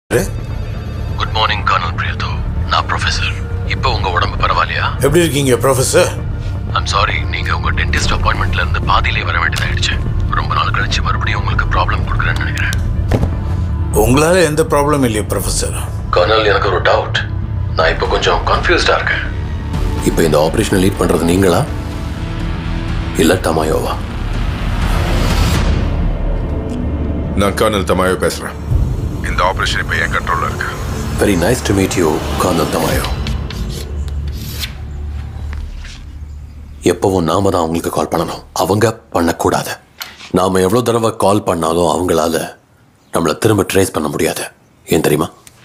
good morning kernel பிரியதோ நான் professor இப்போ உங்க உடம்பு பரவாயில்லையா எப்படி இருக்கீங்க ப்ரொஃபசர் ஐம் சாரி நீங்க உங்க டென்டிஸ்ட் அப்பாயின்மெண்ட்ல இருந்து பாதியிலே வர வேண்டியதாயிடுச்சு ரொம்ப நாள் கழிச்சு மறுபடியும் உங்களுக்கு ப்ராப்ளம் கொடுக்குறேன்னு நினைக்கிறேன் உங்களால எந்த ப்ராப்ளம் இல்லையா ப்ரொஃபசர் கர்னல் எனக்கு ஒரு டவுட் நான் இப்போ கொஞ்சம் கன்ஃபியூஸ்டா இருக்கேன் இப்போ இந்த ஆபரேஷனை லீட் பண்றது நீங்களா இல்ல டமாயோவா நான் கர்னல் தமாயோ பேசுறேன் இந்த ஆபரேஷன் இப்போ என் கண்ட்ரோல்ல இருக்கு very nice to meet you colonel Tamayo எப்பவும் நாம தான் அவங்களுக்கு கால் பண்ணணும் அவங்க பண்ணக்கூடாது நாம எவ்வளோ தடவை கால் பண்ணாலும் அவங்களால நம்மளை திரும்ப ட்ரேஸ் பண்ண முடியாது ஏன் தெரியுமா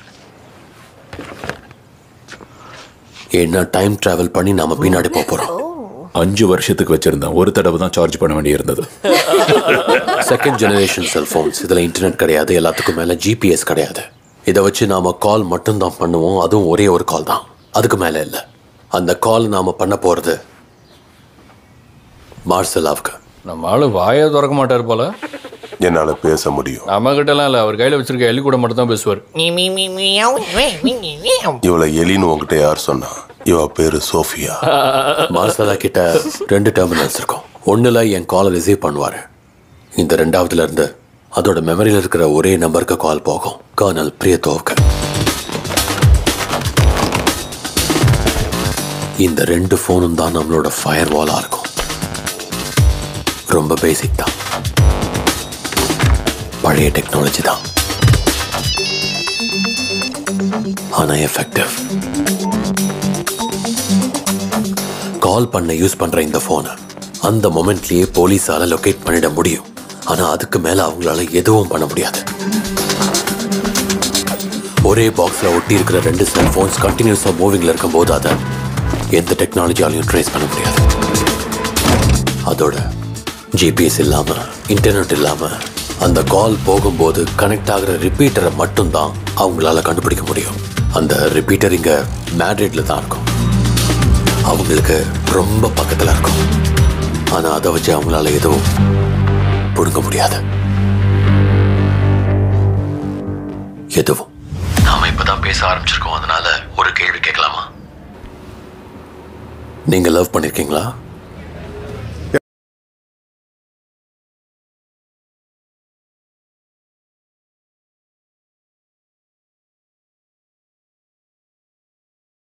ஏன்னா டைம் டிராவல் பண்ணி நாம பின்னாடி போக போறோம் அஞ்சு வருஷத்துக்கு வச்சிருந்தேன் ஒரு தடவை தான் சார்ஜ் பண்ண வேண்டியிருந்தது செகண்ட் ஜெனரேஷன் செல்போன்ஸ் இதில் இன்டர்நெட் கிடையாது எல்லாத்துக்கும் மேலே ஜிபிஎஸ் கிடையாது இதை வச்சு நாம கால் மட்டும்தான் பண்ணுவோம் அதுவும் ஒரே ஒரு கால் தான் அதுக்கு மேலே இல்லை அந்த கால் நாம பண்ண போகிறது மார்சலாவுக்கு நம்ம ஆளு வாயே திறக்க மாட்டார் போல என்னால பேச முடியும் நம்ம கிட்டலாம் இல்லை அவர் கையில் வச்சிருக்க எலி கூட மட்டும் தான் பேசுவார் இவளை எலின்னு உங்ககிட்ட யார் சொன்னா இவ பேரு சோஃபியா மார்சலா கிட்ட ரெண்டு டெர்மினல்ஸ் இருக்கும் ஒன்றில் என் காலை ரிசீவ் பண்ணுவார் இந்த ரெண்டாவதுல இருந்து அதோட மெமரியில் இருக்கிற ஒரே நம்பருக்கு கால் போகும் கர்னல் பிரியத்தோவுக்கு இந்த ரெண்டு ஃபோனும் தான் நம்மளோட ஃபயர் வாலாக இருக்கும் ரொம்ப பேசிக் தான் பழைய டெக்னாலஜி தான் ஆனால் எஃபெக்டிவ் கால் பண்ண யூஸ் பண்ற இந்த போனை அந்த மொமெண்ட்லயே போலீஸால லொகேட் பண்ணிட முடியும் ஆனா அதுக்கு மேல அவங்களால எதுவும் பண்ண முடியாது ஒரே பாக்ஸ்ல ஒட்டி இருக்கிற ரெண்டு செல்போன்ஸ் கண்டினியூஸா மூவிங்ல இருக்கும்போது அதை எந்த டெக்னாலஜியாலையும் ட்ரேஸ் பண்ண முடியாது அதோட ஜிபிஎஸ் இல்லாம இன்டர்நெட் இல்லாம அந்த கால் போகும்போது கனெக்ட் ஆகிற ரிப்பீட்டரை மட்டும்தான் அவங்களால கண்டுபிடிக்க முடியும் அந்த ரிப்பீட்டர் இங்க மேட்ரிட்ல தான் இருக்கும் அவங்களுக்கு ரொம்ப பக்கத்துல இருக்கும் ஆனா அதை வச்சு அவங்களால எதுவும் புடுங்க முடியாது எதுவும் நாம இப்பதான் பேச ஆரம்பிச்சிருக்கோம் அதனால ஒரு கேள்வி கேட்கலாமா நீங்க லவ் பண்ணிருக்கீங்களா